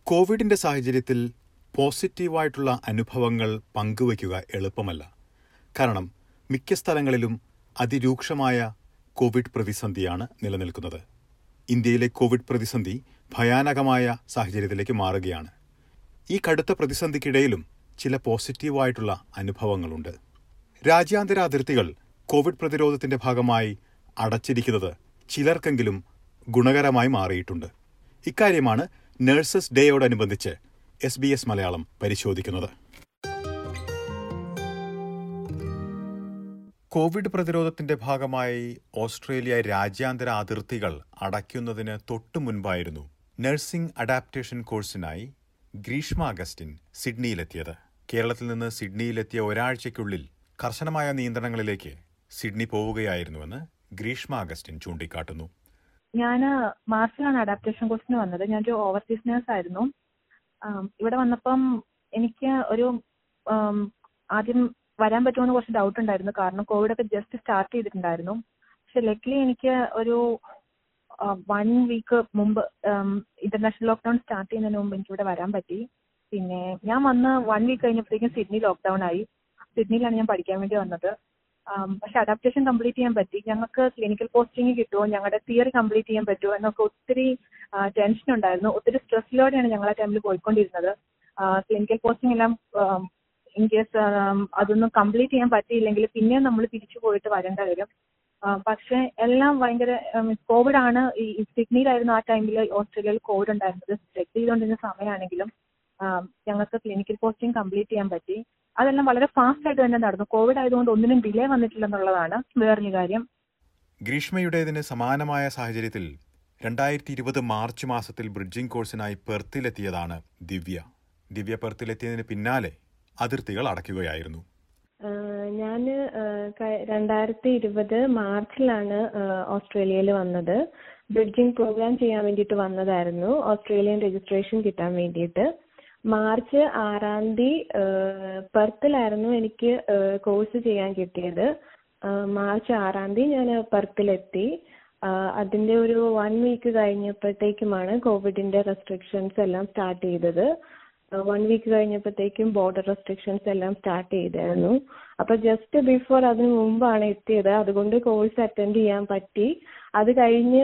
കോവിഡിന്റെ സാഹചര്യത്തിൽ പോസിറ്റീവായിട്ടുള്ള അനുഭവങ്ങൾ പങ്കുവയ്ക്കുക എളുപ്പമല്ല കാരണം മിക്ക സ്ഥലങ്ങളിലും അതിരൂക്ഷമായ കോവിഡ് പ്രതിസന്ധിയാണ് നിലനിൽക്കുന്നത് ഇന്ത്യയിലെ കോവിഡ് പ്രതിസന്ധി ഭയാനകമായ സാഹചര്യത്തിലേക്ക് മാറുകയാണ് ഈ കടുത്ത പ്രതിസന്ധിക്കിടയിലും ചില പോസിറ്റീവായിട്ടുള്ള അനുഭവങ്ങളുണ്ട് രാജ്യാന്തര അതിർത്തികൾ കോവിഡ് പ്രതിരോധത്തിന്റെ ഭാഗമായി അടച്ചിരിക്കുന്നത് ചിലർക്കെങ്കിലും ഗുണകരമായി മാറിയിട്ടുണ്ട് ഇക്കാര്യമാണ് നഴ്സസ് ഡേയോടനുബന്ധിച്ച് എസ് ബി എസ് മലയാളം പരിശോധിക്കുന്നത് കോവിഡ് പ്രതിരോധത്തിന്റെ ഭാഗമായി ഓസ്ട്രേലിയ രാജ്യാന്തര അതിർത്തികൾ അടയ്ക്കുന്നതിന് തൊട്ടു മുൻപായിരുന്നു നഴ്സിംഗ് അഡാപ്റ്റേഷൻ കോഴ്സിനായി ഗ്രീഷ്മ അഗസ്റ്റിൻ സിഡ്നിയിലെത്തിയത് കേരളത്തിൽ നിന്ന് സിഡ്നിയിലെത്തിയ ഒരാഴ്ചയ്ക്കുള്ളിൽ കർശനമായ നിയന്ത്രണങ്ങളിലേക്ക് സിഡ്നി പോവുകയായിരുന്നുവെന്ന് ഗ്രീഷ്മ അഗസ്റ്റിൻ ചൂണ്ടിക്കാട്ടുന്നു ഞാൻ മാർച്ചിലാണ് അഡാപ്റ്റേഷൻ കോഴ്സിന് വന്നത് ഞാനൊരു ഓവർസീസ് നേഴ്സ് ആയിരുന്നു ഇവിടെ വന്നപ്പം എനിക്ക് ഒരു ആദ്യം വരാൻ പറ്റുമെന്ന് കുറച്ച് ഡൗട്ട് ഉണ്ടായിരുന്നു കാരണം കോവിഡ് ഒക്കെ ജസ്റ്റ് സ്റ്റാർട്ട് ചെയ്തിട്ടുണ്ടായിരുന്നു പക്ഷെ ലക്കിലി എനിക്ക് ഒരു വൺ വീക്ക് മുമ്പ് ഇന്റർനാഷണൽ ലോക്ക്ഡൌൺ സ്റ്റാർട്ട് ചെയ്യുന്നതിന് മുമ്പ് എനിക്ക് ഇവിടെ വരാൻ പറ്റി പിന്നെ ഞാൻ വന്ന് വൺ വീക്ക് കഴിഞ്ഞപ്പോഴത്തേക്കും സിഡ്നി ലോക്ക്ഡൌൺ ആയി സിഡ്നിയിലാണ് ഞാൻ പഠിക്കാൻ വേണ്ടി വന്നത് പക്ഷെ അഡാപ്റ്റേഷൻ കംപ്ലീറ്റ് ചെയ്യാൻ പറ്റി ഞങ്ങൾക്ക് ക്ലിനിക്കൽ പോസ്റ്റിംഗ് കിട്ടുമോ ഞങ്ങളുടെ തിയറി കംപ്ലീറ്റ് ചെയ്യാൻ പറ്റുമോ എന്നൊക്കെ ഒത്തിരി ടെൻഷൻ ഉണ്ടായിരുന്നു ഒത്തിരി സ്ട്രെസ്സിലൂടെയാണ് ഞങ്ങൾ ആ ടൈമിൽ പോയിക്കൊണ്ടിരുന്നത് ക്ലിനിക്കൽ പോസ്റ്റിംഗ് എല്ലാം ഇൻ കേസ് അതൊന്നും കംപ്ലീറ്റ് ചെയ്യാൻ പറ്റിയില്ലെങ്കിൽ പിന്നെ നമ്മൾ തിരിച്ചു പോയിട്ട് വരേണ്ട വരും പക്ഷെ എല്ലാം ഭയങ്കര കോവിഡ് ആണ് ഈ സിഡ്നിയിലായിരുന്നു ആ ടൈമിൽ ഓസ്ട്രേലിയയിൽ കോവിഡ് ഉണ്ടായിരുന്നത് ചെക്ക് ചെയ്തുകൊണ്ടിരുന്ന സമയമാണെങ്കിലും ഞങ്ങൾക്ക് ക്ലിനിക്കൽ പോസ്റ്റിംഗ് കംപ്ലീറ്റ് ചെയ്യാൻ പറ്റി അതെല്ലാം വളരെ ഫാസ്റ്റ് ആയിട്ട് തന്നെ നടന്നു കോവിഡ് ആയതുകൊണ്ട് ഒന്നിനും ഡിലേ വന്നിട്ടില്ലെന്നുള്ളതാണ് വേറൊരു കാര്യം ഗ്രീഷ്മയുടേതിന് സമാനമായ സാഹചര്യത്തിൽ രണ്ടായിരത്തി ഇരുപത് മാർച്ച് മാസത്തിൽ ബ്രിഡ്ജിംഗ് കോഴ്സിനായി പെർത്തിലെത്തിയതാണ് ദിവ്യ ദിവ്യ പെർത്തിലെത്തിയതിന് പിന്നാലെ അതിർത്തികൾ അടയ്ക്കുകയായിരുന്നു ഞാൻ രണ്ടായിരത്തി ഇരുപത് മാർച്ചിലാണ് ഓസ്ട്രേലിയയിൽ വന്നത് ബ്രിഡ്ജിംഗ് പ്രോഗ്രാം ചെയ്യാൻ വേണ്ടിയിട്ട് വന്നതായിരുന്നു ഓസ്ട്രേലിയൻ രജിസ്ട്രേഷൻ കിട്ടാൻ വേണ്ടിയിട്ട് മാർച്ച് ആറാം തീയതി പെർത്തിലായിരുന്നു എനിക്ക് കോഴ്സ് ചെയ്യാൻ കിട്ടിയത് മാർച്ച് ആറാം തീയതി ഞാൻ പെർത്തിലെത്തി അതിന്റെ ഒരു വൺ വീക്ക് കഴിഞ്ഞപ്പോഴത്തേക്കുമാണ് കോവിഡിന്റെ റെസ്ട്രിക്ഷൻസ് എല്ലാം സ്റ്റാർട്ട് ചെയ്തത് വൺ വീക്ക് കഴിഞ്ഞപ്പോഴത്തേക്കും ബോർഡർ റെസ്ട്രിക്ഷൻസ് എല്ലാം സ്റ്റാർട്ട് ചെയ്തായിരുന്നു അപ്പൊ ജസ്റ്റ് ബിഫോർ അതിന് മുമ്പാണ് എത്തിയത് അതുകൊണ്ട് കോഴ്സ് അറ്റൻഡ് ചെയ്യാൻ പറ്റി അത് കഴിഞ്ഞ്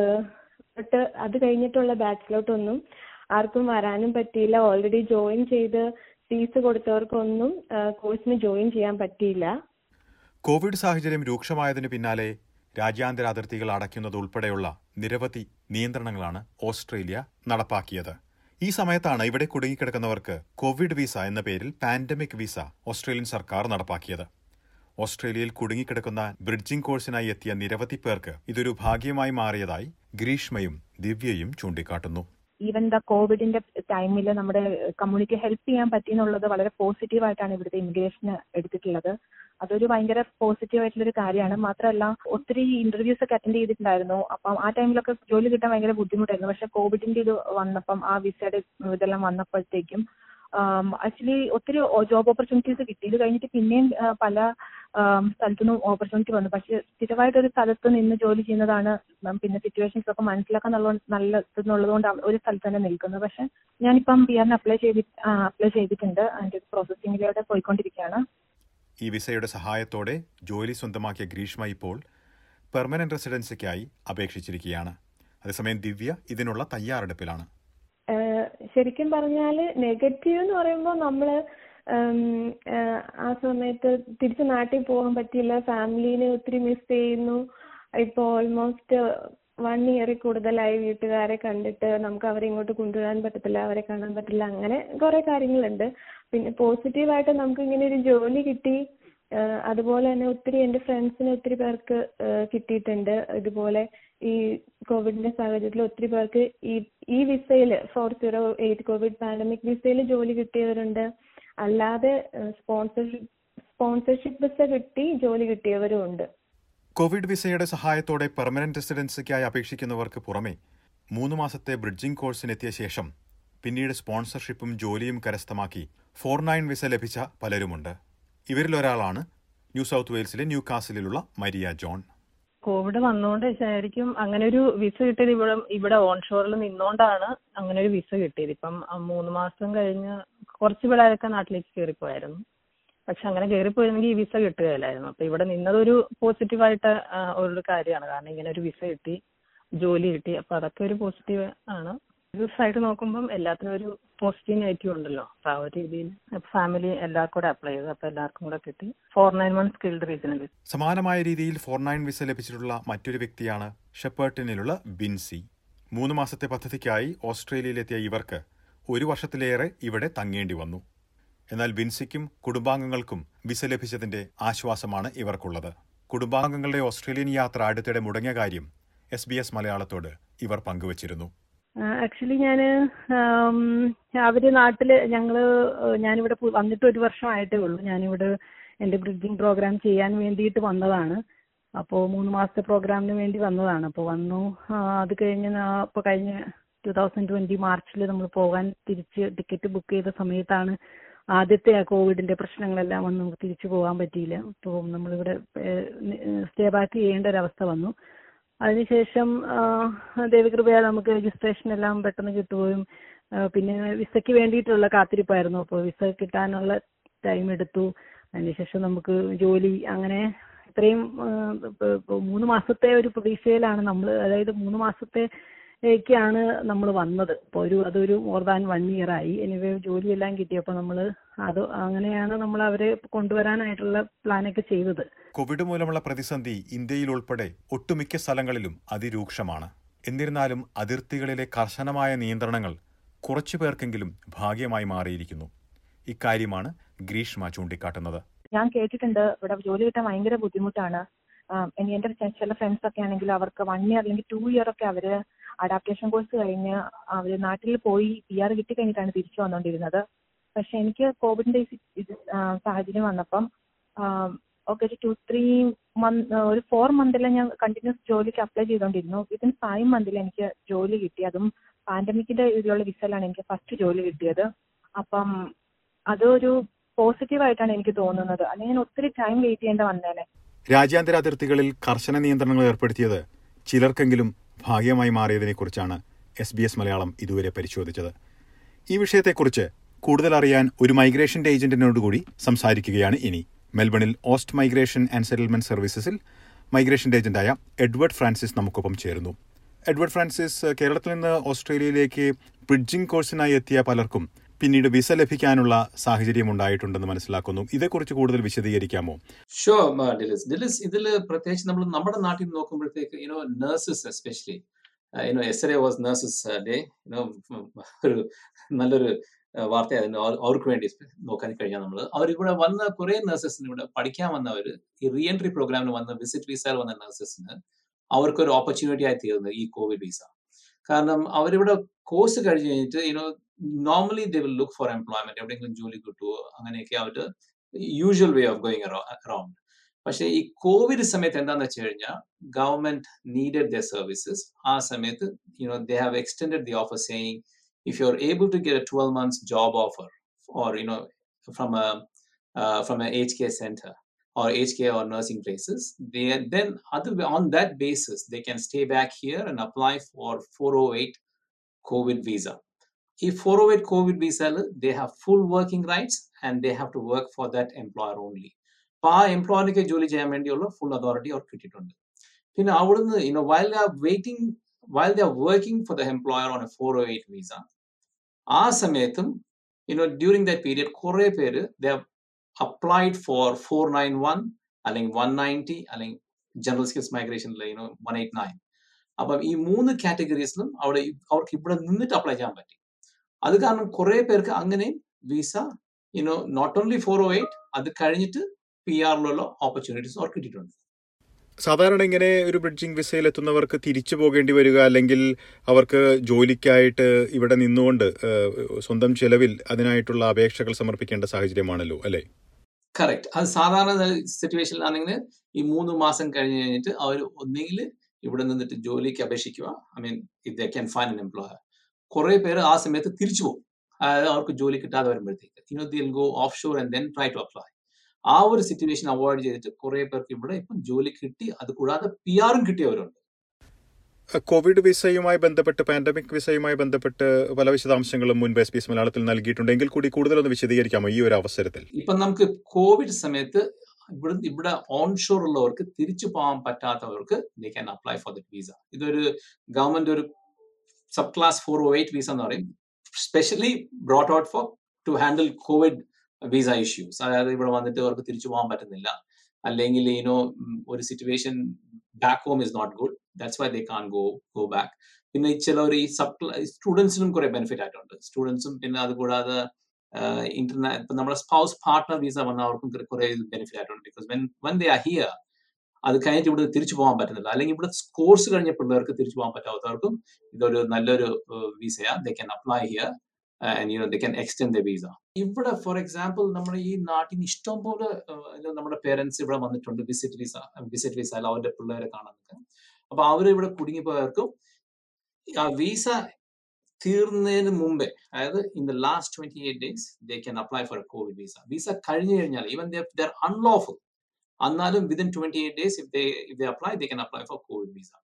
അത് കഴിഞ്ഞിട്ടുള്ള ബാച്ചിലോട്ടൊന്നും ആർക്കും വരാനും പറ്റിയില്ല ഓൾറെഡി ജോയിൻ ചെയ്ത് ഫീസ് കൊടുത്തവർക്കൊന്നും കോഴ്സിന് ജോയിൻ ചെയ്യാൻ പറ്റിയില്ല കോവിഡ് സാഹചര്യം രൂക്ഷമായതിനു പിന്നാലെ രാജ്യാന്തര അതിർത്തികൾ അടയ്ക്കുന്നത് ഉൾപ്പെടെയുള്ള നിരവധി നിയന്ത്രണങ്ങളാണ് ഓസ്ട്രേലിയ നടപ്പാക്കിയത് ഈ സമയത്താണ് ഇവിടെ കുടുങ്ങിക്കിടക്കുന്നവർക്ക് കോവിഡ് വിസ എന്ന പേരിൽ പാൻഡമിക് വിസ ഓസ്ട്രേലിയൻ സർക്കാർ നടപ്പാക്കിയത് ഓസ്ട്രേലിയയിൽ കുടുങ്ങിക്കിടക്കുന്ന ബ്രിഡ്ജിംഗ് കോഴ്സിനായി എത്തിയ നിരവധി പേർക്ക് ഇതൊരു ഭാഗ്യമായി മാറിയതായി ഗ്രീഷ്മയും ദിവ്യയും ചൂണ്ടിക്കാട്ടുന്നു ഈവൻ ദ കോവിഡിന്റെ ടൈമിൽ നമ്മുടെ കമ്മ്യൂണിറ്റി ഹെൽപ്പ് ചെയ്യാൻ പറ്റി എന്നുള്ളത് വളരെ പോസിറ്റീവ് ആയിട്ടാണ് ഇവിടുത്തെ ഇമിഗ്രേഷന് എടുത്തിട്ടുള്ളത് അതൊരു ഭയങ്കര പോസിറ്റീവ് ആയിട്ടുള്ള ഒരു കാര്യമാണ് മാത്രമല്ല ഒത്തിരി ഇന്റർവ്യൂസ് ഒക്കെ അറ്റൻഡ് ചെയ്തിട്ടുണ്ടായിരുന്നു അപ്പം ആ ടൈമിലൊക്കെ ജോലി കിട്ടാൻ ഭയങ്കര ബുദ്ധിമുട്ടായിരുന്നു പക്ഷെ കോവിഡിന്റെ ഇത് വന്നപ്പം ആ വിസയുടെ ഇതെല്ലാം വന്നപ്പോഴത്തേക്കും ആക്ച്വലി ഒത്തിരി ജോബ് ഓപ്പർച്യൂണിറ്റീസ് കിട്ടി ഇത് കഴിഞ്ഞിട്ട് പിന്നെയും പല സ്ഥലത്തുനിന്നും ഓപ്പർച്യൂണിറ്റി വന്നു പക്ഷെ സ്ഥിരമായിട്ട് ഒരു സ്ഥലത്ത് നിന്ന് ജോലി ചെയ്യുന്നതാണ് പിന്നെ സിറ്റുവേഷൻസ് ഒക്കെ മനസ്സിലാക്കാൻ നല്ലതെന്നുള്ളത് കൊണ്ട് ഒരു സ്ഥലത്ത് തന്നെ നിൽക്കുന്നത് പക്ഷെ ഞാനിപ്പം പി ആറിന് അപ്ലൈ ചെയ്തി അപ്ലൈ ചെയ്തിട്ടുണ്ട് അതിന്റെ പ്രോസസ്സിംഗിലൂടെ പോയിക്കൊണ്ടിരിക്കുകയാണ് ഈ വിസയുടെ സഹായത്തോടെ ജോലി സ്വന്തമാക്കിയ ഗ്രീഷ്മ ഇപ്പോൾ പെർമനന്റ് റെസിഡൻസിക്കായി അപേക്ഷിച്ചിരിക്കുകയാണ് അതേസമയം ദിവ്യ ഇതിനുള്ള തയ്യാറെടുപ്പിലാണ് ശരിക്കും പറഞ്ഞാൽ നെഗറ്റീവ് എന്ന് പറയുമ്പോൾ നമ്മൾ ആ സമയത്ത് തിരിച്ച് നാട്ടിൽ പോകാൻ പറ്റിയില്ല ഫാമിലീനെ ഒത്തിരി മിസ് ചെയ്യുന്നു ഇപ്പോൾ ഓൾമോസ്റ്റ് വൺ ഇയറിൽ കൂടുതലായി വീട്ടുകാരെ കണ്ടിട്ട് നമുക്ക് അവരെ ഇങ്ങോട്ട് കൊണ്ടുവരാൻ പറ്റത്തില്ല അവരെ കാണാൻ പറ്റില്ല അങ്ങനെ കുറെ കാര്യങ്ങളുണ്ട് പിന്നെ പോസിറ്റീവായിട്ട് നമുക്ക് ഇങ്ങനെ ഒരു ജോലി കിട്ടി അതുപോലെ തന്നെ ഒത്തിരി എൻ്റെ ഫ്രണ്ട്സിന് ഒത്തിരി പേർക്ക് കിട്ടിയിട്ടുണ്ട് ഇതുപോലെ ഈ കോവിഡിന്റെ സാഹചര്യത്തിൽ ഒത്തിരി പേർക്ക് ഈ ഈ വിസയിൽ four zero eight Covid pandemic വിസയിൽ ജോലി കിട്ടിയവരുണ്ട് അല്ലാതെ സ്പോൺസർഷിപ്പ് സ്പോൺസർഷിപ്പ് വിസ കിട്ടി ജോലി കിട്ടിയവരും ഉണ്ട് കോവിഡ് വിസയുടെ സഹായത്തോടെ പെർമനന്റ് റെസിഡൻസിക്കായി അപേക്ഷിക്കുന്നവർക്ക് പുറമെ മൂന്ന് മാസത്തെ ബ്രിഡ്ജിംഗ് കോഴ്സിനെത്തിയ ശേഷം പിന്നീട് സ്പോൺസർഷിപ്പും ജോലിയും കരസ്ഥമാക്കി ഫോർ നയൻ വിസ ലഭിച്ച പലരുമുണ്ട് ഇവരിലൊരാളാണ് ന്യൂ സൗത്ത് വെയിൽസിലെ ന്യൂ കാസിലുള്ള മരിയ ജോൺ കോവിഡ് വന്നുകൊണ്ട് ശരിക്കും അങ്ങനെ ഒരു വിസ കിട്ടിയത് ഇവിടെ ഇവിടെ ഓൺഷോറിൽ നിന്നുകൊണ്ടാണ് അങ്ങനെ ഒരു വിസ കിട്ടിയത് ഇപ്പം ആ മൂന്ന് മാസം കഴിഞ്ഞ് കുറച്ച് പിള്ളേരൊക്കെ നാട്ടിലേക്ക് കയറിപ്പോയായിരുന്നു പക്ഷെ അങ്ങനെ കയറിപ്പോയിരുന്നെങ്കിൽ ഈ വിസ കിട്ടുകയില്ലായിരുന്നു അപ്പൊ ഇവിടെ നിന്നതൊരു പോസിറ്റീവായിട്ട് ഒരു കാര്യമാണ് കാരണം ഇങ്ങനെ ഒരു വിസ കിട്ടി ജോലി കിട്ടി അപ്പൊ അതൊക്കെ ഒരു പോസിറ്റീവ് ആണ് ആയിട്ട് നോക്കുമ്പം എല്ലാത്തിനും ഒരു പോസിറ്റീവ് നെഗറ്റീവ് ഉണ്ടല്ലോ അപ്പൊ ആ ഒരു രീതിയിൽ ഫാമിലി എല്ലാവർക്കും കൂടെ അപ്ലൈ ചെയ്തു അപ്പൊ എല്ലാവർക്കും കൂടെ കിട്ടി four nine one skilled regional സമാനമായ രീതിയിൽ ഫോർ നയൻ വിസ ലഭിച്ചിട്ടുള്ള മറ്റൊരു വ്യക്തിയാണ് ഷെപ്പേർട്ടിനിലുള്ള ബിൻസി മൂന്ന് മാസത്തെ പദ്ധതിക്കായി ഓസ്ട്രേലിയയിലെത്തിയ ഇവർക്ക് ഒരു വർഷത്തിലേറെ ഇവിടെ തങ്ങേണ്ടി വന്നു എന്നാൽ ബിൻസിക്കും കുടുംബാംഗങ്ങൾക്കും വിസ ലഭിച്ചതിന്റെ ആശ്വാസമാണ് ഇവർക്കുള്ളത് കുടുംബാംഗങ്ങളുടെ ഓസ്ട്രേലിയൻ യാത്ര അടുത്തിടെ മുടങ്ങിയ കാര്യം എസ് ബി എസ് മലയാളത്തോട് ഇവർ പങ്കുവച്ചിരുന്നു ആക്ച്വലി ഞാൻ അവര് നാട്ടില് ഞങ്ങള് ഞാനിവിടെ പു- വന്നിട്ട് ഒരു വർഷമായിട്ടേ ഉള്ളൂ ഞാനിവിടെ എന്റെ ബ്രിഡ്ജിങ് പ്രോഗ്രാം ചെയ്യാൻ വേണ്ടിയിട്ട് വന്നതാണ് അപ്പോൾ മൂന്ന് മാസത്തെ പ്രോഗ്രാമിന് വേണ്ടി വന്നതാണ് അപ്പോൾ വന്നു ആ, അത് കഴിഞ്ഞ് അപ്പോൾ കഴിഞ്ഞ ടു തൗസൻഡ് ട്വന്റി മാർച്ചിൽ നമ്മൾ പോകാൻ തിരിച്ച് ടിക്കറ്റ് ബുക്ക് ചെയ്ത സമയത്താണ് ആദ്യത്തെ ആ കോവിഡിന്റെ പ്രശ്നങ്ങളെല്ലാം വന്ന് നമുക്ക് തിരിച്ചു പോകാൻ പറ്റിയില്ല അപ്പോൾ നമ്മളിവിടെ സ്റ്റേ ബാക്ക് ചെയ്യേണ്ട ഒരവസ്ഥ വന്നു അതിനുശേഷം ആ, ദൈവകൃപയാൽ നമുക്ക് രജിസ്ട്രേഷൻ എല്ലാം പെട്ടെന്ന് കിട്ടുകയും ആ, പിന്നെ വിസയ്ക്ക് വേണ്ടിയിട്ടുള്ള കാത്തിരിപ്പായിരുന്നു അപ്പോൾ വിസ കിട്ടാനുള്ള ടൈം എടുത്തു അതിനുശേഷം നമുക്ക് ജോലി അങ്ങനെ ഇത്രയും ആ, ഇപ്പൊ- ഇപ്പൊ മൂന്ന് മാസത്തെ ഒരു പ്രതീക്ഷയിലാണ് നമ്മൾ അതായത് മൂന്ന് മാസത്തേക്കാണ് നമ്മൾ വന്നത് അപ്പോൾ ഒരു അതൊരു മോർ ദാൻ വൺ ഇയർ ആയി എനിവേ ജോലിയെല്ലാം കിട്ടിയപ്പോൾ നമ്മൾ അത് അങ്ങനെയാണ് നമ്മൾ അവരെ കൊണ്ടുവരാനായിട്ടുള്ള പ്ലാനൊക്കെ ചെയ്തത് കോവിഡ് മൂലമുള്ള പ്രതിസന്ധി ഇന്ത്യയിൽ ഉൾപ്പെടെ ഒട്ടുമിക്ക സ്ഥലങ്ങളിലും അതിരൂക്ഷമാണ് എന്നിരുന്നാലും അതിർത്തികളിലെ കർശനമായ നിയന്ത്രണങ്ങൾ കുറച്ചു പേർക്കെങ്കിലും ഭാഗ്യമായി മാറിയിരിക്കുന്നു ഇക്കാര്യമാണ് ഗ്രീഷ്മ ചൂണ്ടിക്കാട്ടുന്നത് ഞാൻ കേട്ടിട്ടുണ്ട് ഇവിടെ ജോലി കിട്ടാൻ ഭയങ്കര ബുദ്ധിമുട്ടാണ് ആം, ഇനി എന്റെ ചെ- ചില ഫ്രണ്ട്സ് ഒക്കെ ആണെങ്കിൽ അവർക്ക് വൺ ഇയർ അല്ലെങ്കിൽ ടു ഇയർ ഒക്കെ അവര് അഡാപ്റ്റേഷൻ കോഴ്സ് കഴിഞ്ഞ് അവര് നാട്ടിൽ പോയി പി ആർ കിട്ടി കഴിഞ്ഞിട്ടാണ് തിരിച്ചു വന്നുകൊണ്ടിരുന്നത് പക്ഷെ എനിക്ക് കോവിഡിന്റെ ഈ സി- ഇത് ആ, സാഹചര്യം വന്നപ്പം ഓക്കെ ഒരു ടു ത്രീ മന്ത് ഒരു ഫോർ മന്തിൽ ഞാൻ കണ്ടിന്യൂസ് ജോലിക്ക് അപ്ലൈ ചെയ്തുകൊണ്ടിരുന്നു വിത്തിൻ ഫൈവ് മന്തിൽ എനിക്ക് ജോലി കിട്ടി അതും പാൻഡമിക്കിന്റെ ഇതിലുള്ള വിസയിലാണ് എനിക്ക് ഫസ്റ്റ് ജോലി കിട്ടിയത് അപ്പം അതൊരു പോസിറ്റീവ് ആയിട്ടാണ് എനിക്ക് തോന്നുന്നത് അല്ലെങ്കിൽ ഞാൻ ഒത്തിരി ടൈം വെയിറ്റ് ചെയ്യേണ്ട വന്നേനെ രാജ്യാന്തര അതിർത്തികളിൽ കർശന നിയന്ത്രണങ്ങൾ ഏർപ്പെടുത്തിയത് ചിലർക്കെങ്കിലും ഭാഗ്യമായി മാറിയതിനെക്കുറിച്ചാണ് എസ് ബി എസ് മലയാളം ഇതുവരെ പരിശോധിച്ചത് ഈ വിഷയത്തെക്കുറിച്ച് കൂടുതൽ അറിയാൻ ഒരു മൈഗ്രേഷൻ ഏജന്റിനോടുകൂടി സംസാരിക്കുകയാണ് ഇനി മെൽബണിൽ ഓസ്റ്റ് മൈഗ്രേഷൻ ആൻഡ് സെറ്റിൽമെന്റ് സർവീസസിൽ മൈഗ്രേഷൻ ഏജന്റായ എഡ്വേർഡ് ഫ്രാൻസിസ് നമുക്കൊപ്പം ചേരുന്നു എഡ്വേർഡ് ഫ്രാൻസിസ് കേരളത്തിൽ നിന്ന് ഓസ്ട്രേലിയയിലേക്ക് ബ്രിഡ്ജിംഗ് കോഴ്സിനായി എത്തിയ പലർക്കും പിന്നീട് വിസ ലഭിക്കാനുള്ള സാഹചര്യം ഉണ്ടായിട്ടുണ്ടെന്ന് മനസ്സിലാക്കുന്നു ഇതേക്കുറിച്ച് കൂടുതൽ വിശദീകരിക്കാമോ ഷുവർ ഡിലിസ് ഡിലിസ് ഇതിൽ പ്രത്യേകിച്ച് നമ്മൾ നമ്മുടെ നാട്ടിൽ നോക്കുമ്പോഴത്തേക്ക് you know nurses especially you know yesterday was nurses day you know ഒരു നല്ലൊരു uh, വാർത്തയായിരുന്നു അവർ- അവർക്ക് വേണ്ടി നോക്കാൻ കഴിഞ്ഞാൽ നമ്മൾ അവർ ഇവിടെ വന്ന കുറെ നഴ്സസിന് ഇവിടെ പഠിക്കാൻ വന്നവർ ഈ റീ എൻട്രി പ്രോഗ്രാമിന് വന്ന വിസിറ്റ് വിസയിൽ വന്ന നഴ്സസിന് അവർക്കൊരു ഓപ്പർച്യൂണിറ്റി ആയി തീർന്നത് ഈ കോവിഡ് വിസ കാരണം അവരിവിടെ കോഴ്സ് കഴിഞ്ഞ് കഴിഞ്ഞിട്ട് you know normally they will look for employment എവിടെയെങ്കിലും ജോലി കിട്ടുമോ അങ്ങനെയൊക്കെ അവർ usual way of going around പക്ഷേ ഈ കോവിഡ് സമയത്ത് എന്താണെന്ന് വെച്ച് കഴിഞ്ഞാൽ ഗവൺമെന്റ് നീഡഡ് ദ സർവീസസ് ആ സമയത്ത് you know they have extended the offer saying if you are able to get a twelve months job offer or you know from a from a age care centre or aged care or nursing places, they then other on that basis they can stay back here and apply for 408 COVID visa. If 408 COVID visa, they have full working rights and they have to work for that employer only. അപ്പൊ ആ എംപ്ലോയറിക്ക് ജോലി ചെയ്യാൻ വേണ്ടിയുള്ള full authority അവർക്ക് കിട്ടിയിട്ടുണ്ട് പിന്നെ അവിടുന്ന് you know while the waiting while the working for the employer on a four oh eight visa ആ സമയത്തും യുനോ ഡ്യൂറിംഗ് ദ പീരിയഡ് കുറെ പേര് the applied for four nine one അല്ലെങ്കിൽ വൺ നയൻറ്റി അല്ലെങ്കിൽ ജനറൽ സ്കിൽസ് മൈഗ്രേഷനിൽ യുനോ വൺ എയ്റ്റ് നയൻ അപ്പം ഈ മൂന്ന് കാറ്റഗറീസിലും അവിടെ ഇ- അവർക്ക് ഇവിടെ നിന്നിട്ട് അപ്ലൈ ചെയ്യാൻ പറ്റി അത് കാരണം കുറെ പേർക്ക് അങ്ങനെ visa you know not only four oh eight അത് കഴിഞ്ഞിട്ട് പി ആറിലുള്ള ഓപ്പർച്യൂണിറ്റീസ് അവർക്ക് കിട്ടിയിട്ടുണ്ട് സാധാരണ ഇങ്ങനെ ഒരു ബ്രിഡ്ജിംഗ് വിസയിൽ എത്തുന്നവർക്ക് തിരിച്ചു പോകേണ്ടി വരിക അല്ലെങ്കിൽ അവർക്ക് ജോലിക്കായിട്ട് ഇവിടെ നിന്നുകൊണ്ട് ഏഹ്, സ്വന്തം ചെലവിൽ അതിനായിട്ടുള്ള അപേക്ഷകൾ സമർപ്പിക്കേണ്ട സാഹചര്യമാണല്ലോ അല്ലേ കറക്റ്റ് അത് സാധാരണ സിറ്റുവേഷനിലാണെങ്കിൽ ഈ മൂന്ന് മാസം കഴിഞ്ഞ് കഴിഞ്ഞിട്ട് അവർ ഒന്നെങ്കിൽ ഇവിടെ നിന്നിട്ട് ജോലിക്ക് അപേക്ഷിക്കുക I mean if they can find an employer കുറെ പേര് ആ സമയത്ത് തിരിച്ചു പോകും അതായത് അവർക്ക് ജോലി കിട്ടാതെ വരുമ്പോഴത്തേക്ക് you know they'll go offshore and then try to apply ആ ഒരു സിറ്റുവേഷൻ അവോയ്ഡ് ചെയ്തിട്ട് കുറെ പേർക്ക് ഇവിടെ ഇപ്പം ജോലി കിട്ടി അത് കൂടാതെ പി ആറും കിട്ടിയവരുണ്ട് കോവിഡ് വിസയുമായി ബന്ധപ്പെട്ട് പാൻഡമിക് വിസയുമായി ബന്ധപ്പെട്ട് പല വിശദാംശങ്ങളും മുൻപ് എസ് പി എസ് മലയാളത്തിൽ നൽകിയിട്ടുണ്ടെങ്കിൽ കൂടി കൂടുതലൊന്ന് വിശദീകരിക്കാമോ ഈ ഒരു അവസരത്തിൽ ഇപ്പം നമുക്ക് കോവിഡ് സമയത്ത് ഇവിടെ ഇവിടെ ഓൺഷോർ ഉള്ളവർക്ക് തിരിച്ചു പോകാൻ പറ്റാത്തവർക്ക് they can apply for that visa ഇതൊരു ഗവൺമെന്റ് ഒരു സബ് ക്ലാസ് ഫോർ ഓ എയ്റ്റ് വിസ എന്ന് പറയും specially brought out for to handle covid visa issues അതായത് ഇവിടെ വന്നിട്ട് അവർക്ക് തിരിച്ചു പോകാൻ പറ്റുന്നില്ല അല്ലെങ്കിൽ യുനോ ഒരു situation back home is not good that's why they can't go go back പിന്നെ ചിലവർ ഈ സബ് സ്റ്റുഡൻസിനും കുറെ ബെനിഫിറ്റ് ആയിട്ടുണ്ട് സ്റ്റുഡൻസും പിന്നെ അതുകൂടാതെ ഇന്റർനാ ഇപ്പൊ നമ്മുടെ സ്പൗസ് പാർട്ട്ണർ വിസ വന്നവർക്കും കുറെ ബെനിഫിറ്റ് ആയിട്ടുണ്ട് because when when they are here അത് കഴിഞ്ഞിട്ട് ഇവിടെ തിരിച്ചു പോകാൻ പറ്റുന്നില്ല അല്ലെങ്കിൽ ഇവിടെ കോഴ്സ് കഴിഞ്ഞ പിള്ളേർക്ക് തിരിച്ചു പോകാൻ പറ്റാത്തവർക്കും ഇതൊരു നല്ലൊരു വിസയാ they can apply here and you know they can extend the visa ഇവിടെ ഫോർ എക്സാമ്പിൾ നമ്മുടെ ഈ നാട്ടിൽ നിന്ന് ഇഷ്ടം പോലെ നമ്മുടെ പേരൻസ് ഇവിടെ വന്നിട്ടുണ്ട് വിസിറ്റ് വിസ വിസിറ്റ് വിസ അല്ല അവരുടെ പിള്ളേരെ കാണാൻ അപ്പൊ അവർ ഇവിടെ കുടുങ്ങിപ്പോയവർക്കും ആ വിസ തീർന്നതിന് മുമ്പേ അതായത് in the last twenty eight days they can apply for a covid visa visa കഴിഞ്ഞു കഴിഞ്ഞാൽ ഈവൻ ദർ അൺലോഫുൾ എന്നാലും within twenty eight days if they if they apply they can apply for covid visa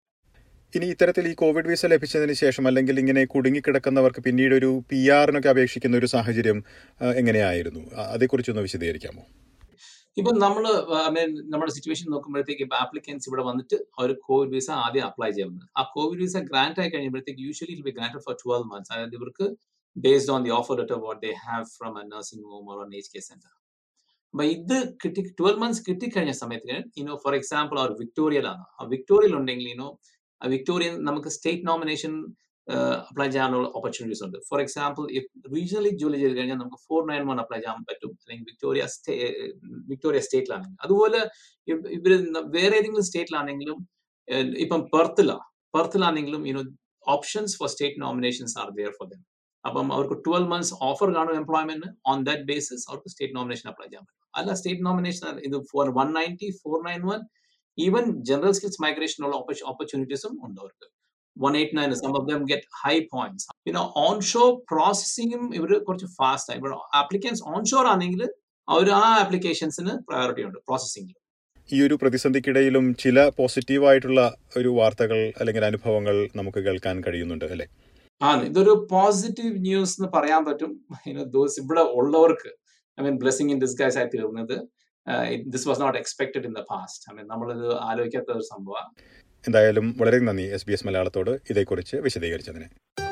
ഇനി ഇത്തരത്തിൽ ഈ Covid visa ലഭിച്ചതിന് ശേഷം അല്ലെങ്കിൽ ഇങ്ങനെ കുടുങ്ങിക്കിടക്കുന്നവർക്ക് പിന്നീട് ഒരു പി ആറിനൊക്കെ അപേക്ഷിക്കുന്ന ഒരു സാഹചര്യം എങ്ങനെയായിരുന്നു അതേക്കുറിച്ചൊന്ന് വിശദീകരിക്കാമോ ഇപ്പൊ നമ്മൾ ഐ മീൻ നമ്മുടെ സിറ്റുവേഷൻ നോക്കുമ്പോഴത്തേക്ക് ഇപ്പൊ ആപ്ലിക്കൻസ് ഇവിടെ വന്നിട്ട് അവർ കോവിഡ് വിസ ആദ്യം അപ്ലൈ ചെയ്യുന്നത് ആ കോവിഡ് വിസ ഗ്രാന്റ് ആയി കഴിയുമ്പോഴത്തേക്ക് usually be grant for twelve months അതായത് ഇവർക്ക് based on the offer letter what they have from a nursing home or aged care centre അപ്പൊ ഇത് കിട്ടി ട്വൽവ് മന്ത്സ് കിട്ടിക്കഴിഞ്ഞ സമയത്ത് ഇനോ ഫോർ എക്സാമ്പിൾ അവർ വിക്ടോറിയയിലാണ് ആ വിക്ടോറിയയിൽ ഉണ്ടെങ്കിൽ ഇനോ വിക്ടോറിയൻ നമുക്ക് സ്റ്റേറ്റ് നോമിനേഷൻ അപ്ലൈ ചെയ്യാനുള്ള ഓപ്പർച്യൂണിറ്റീസ് ഉണ്ട് ഫോർ എക്സാമ്പിൾ ഇഫ് റീജിയണലി ജോലി ചെയ്ത് കഴിഞ്ഞാൽ നമുക്ക് ഫോർ നയൻ വൺ അപ്ലൈ ചെയ്യാൻ പറ്റും അല്ലെങ്കിൽ വിക്ടോറിയ സ്റ്റേ വിക്ടോറിയ സ്റ്റേറ്റിലാണെങ്കിൽ അതുപോലെ ഇവർ വേറെ ഏതെങ്കിലും സ്റ്റേറ്റിലാണെങ്കിലും ഇപ്പം പെർത്തില പെർത്തിലാണെങ്കിലും you know options for state nominations are there for them അപ്പം അവർക്ക് ട്വൽവ് മന്ത്സ് ഓഫർ കാണും എംപ്ലോയ്മെന്റ് ഓൺ ദാറ്റ് ബേസിസ് അവർക്ക് സ്റ്റേറ്റ് നോമിനേഷൻ അപ്ലൈ ചെയ്യാൻ പറ്റും അല്ല സ്റ്റേറ്റ് നോമിനേഷൻ ഇത് for one ninety four nine one even general skills മൈഗ്രേഷനുള്ള ഓപ്പർച്യൂണിറ്റീസും ഉണ്ട് അവർക്ക് one eight nine some of them get high points പിന്നെ ഓൺഷോർ പ്രോസസ്സിംഗും ഇവർ കുറച്ച് ഫാസ്റ്റ് ആയി ഇവിടെ ആപ്ലിക്കൻസ് ഓൺഷോർ ആണെങ്കിൽ അവർ ആ ആപ്ലിക്കേഷൻസിന് പ്രയോറിറ്റി ഉണ്ട് പ്രോസസ്സിംഗിൽ ഈ ഒരു പ്രതിസന്ധിക്കിടയിലും ചില പോസിറ്റീവായിട്ടുള്ള ഒരു വാർത്തകൾ അല്ലെങ്കിൽ അനുഭവങ്ങൾ നമുക്ക് കേൾക്കാൻ കഴിയുന്നുണ്ട് അല്ലെ ആ ഇതൊരു പോസിറ്റീവ് ന്യൂസ് എന്ന് പറയാൻ പറ്റും ദോസ് ഇവിടെ ഉള്ളവർക്ക് I mean blessing in disguise ആയി തീർന്നത് this was not expected in the past I mean നമ്മളിത് ആലോചിക്കാത്ത ഒരു സംഭവമാണ് എന്തായാലും വളരെ നന്ദി എസ് ബി എസ് മലയാളത്തോട് ഇതേക്കുറിച്ച് വിശദീകരിച്ചതിന്